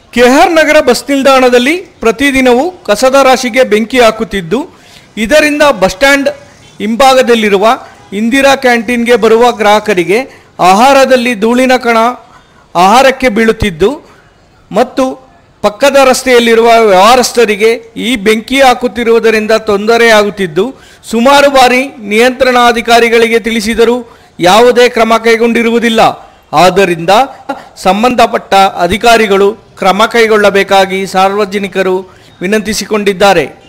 K R ನಗರ bus ನಿಲ್ದಾಣದಲ್ಲಿ ಪ್ರತಿದಿನವೂ ಕಸದ ರಾಶಿಗೆ ಬೆಂಕಿ ಹಾಕುತ್ತಿದ್ದು ಇದರಿಂದ ಬಸ್ ಸ್ಟ್ಯಾಂಡ್ ಹಿಂಭಾಗದಲ್ಲಿರುವ ಇಂದಿರಾ ಕ್ಯಾಂಟೀನ್ಗೆ ಬರುವ ಗ್ರಾಹಕರಿಗೆ ಆಹಾರದಲ್ಲಿ ಧೂಳಿನ ಕಣ ಆಹಾರಕ್ಕೆ ಬೀಳುತ್ತಿದ್ದು ಮತ್ತು ಪಕ್ಕದ ರಸ್ತೆಯಲ್ಲಿರುವ ವ್ಯವಹಾರಸ್ಥರಿಗೆ ಈ ಬೆಂಕಿ ಹಾಕುತ್ತಿರುವುದರಿಂದ ತೊಂದರೆಯಾಗುತ್ತಿದ್ದು ಸುಮಾರು ಬಾರಿ ನಿಯಂತ್ರಣಾಧಿಕಾರಿಗಳಿಗೆ ತಿಳಿಸಿದರೂ ಯಾವುದೇ ಕ್ರಮ ಕೈಗೊಂಡಿರುವುದಿಲ್ಲ ಆದ್ದರಿಂದ ಸಂಬಂಧಪಟ್ಟ ಅಧಿಕಾರಿಗಳು ಕ್ರಮ ಕೈಗೊಳ್ಳಬೇಕಾಗಿ ಸಾರ್ವಜನಿಕರು ವಿನಂತಿಸಿಕೊಂಡಿದ್ದಾರೆ